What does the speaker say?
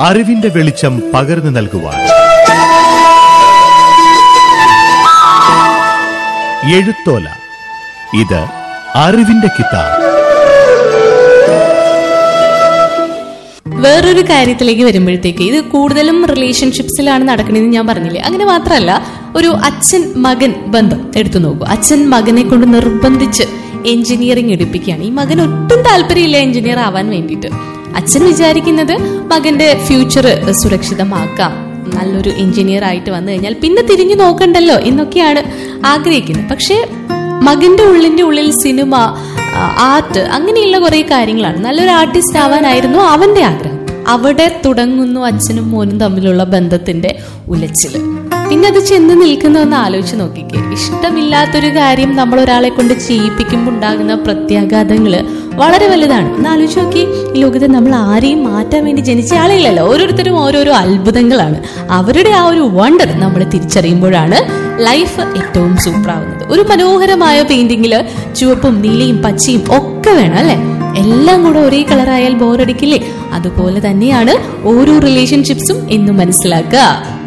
അറിവിന്റെ വെളിച്ചം പകർന്നു നൽകുവാൻ എഴുത്തോല ഇത് അറിവിന്റെ കിതാബ് വേറൊരു കാര്യത്തിലേക്ക് വരുമ്പോഴത്തേക്ക് ഇത് കൂടുതലും റിലേഷൻഷിപ്സിലാണ് നടക്കണതെന്ന് ഞാൻ പറഞ്ഞില്ലേ അങ്ങനെ മാത്രമല്ല ഒരു അച്ഛൻ മകൻ ബന്ധം എടുത്തു നോക്കൂ അച്ഛൻ മകനെ കൊണ്ട് നിർബന്ധിച്ച് എഞ്ചിനീയറിംഗ് എടുപ്പിക്കുകയാണ് ഈ മകൻ ഒട്ടും താല്പര്യമില്ല എഞ്ചിനീയർ ആവാൻ വേണ്ടിയിട്ട് അച്ഛൻ വിചാരിക്കുന്നത് മകന്റെ ഫ്യൂച്ചർ സുരക്ഷിതമാക്കാം നല്ലൊരു എഞ്ചിനീയർ ആയിട്ട് വന്നു കഴിഞ്ഞാൽ പിന്നെ തിരിഞ്ഞു നോക്കണ്ടല്ലോ എന്നൊക്കെയാണ് ആഗ്രഹിക്കുന്നത് പക്ഷേ മകന്റെ ഉള്ളിന്റെ ഉള്ളിൽ സിനിമ ആർട്ട് അങ്ങനെയുള്ള കുറെ കാര്യങ്ങളാണ് നല്ലൊരു ആർട്ടിസ്റ്റ് ആവാനായിരുന്നു അവന്റെ ആഗ്രഹം അവിടെ തുടങ്ങുന്നു അച്ഛനും മോനും തമ്മിലുള്ള ബന്ധത്തിന്റെ ഉലച്ചില് പിന്നെ അത് ചെന്ന് നിൽക്കുന്നതെന്ന് ആലോചിച്ച് നോക്കിക്കേ ഇഷ്ടമില്ലാത്തൊരു കാര്യം നമ്മൾ ഒരാളെ കൊണ്ട് ചെയ്യിപ്പിക്കുമ്പോൾ ഉണ്ടാകുന്ന പ്രത്യാഘാതങ്ങള് വളരെ വലുതാണ് ഒന്ന് ആലോചിച്ച് നോക്കി ഈ ലോകത്ത് നമ്മൾ ആരെയും മാറ്റാൻ വേണ്ടി ജനിച്ച ആളില്ലല്ലോ ഓരോരുത്തരും ഓരോരോ അത്ഭുതങ്ങളാണ് അവരുടെ ആ ഒരു വണ്ടർ നമ്മൾ തിരിച്ചറിയുമ്പോഴാണ് ലൈഫ് ഏറ്റവും സൂപ്പറാവുന്നത് ഒരു മനോഹരമായ പെയിന്റിങ്ങില് ചുവപ്പും നീലയും പച്ചയും ഒക്കെ വേണം അല്ലെ എല്ലാം കൂടെ ഒരേ കളറായാൽ ബോറടിക്കില്ലേ അതുപോലെ തന്നെയാണ് ഓരോ റിലേഷൻഷിപ്സും എന്ന് മനസ്സിലാക്കുക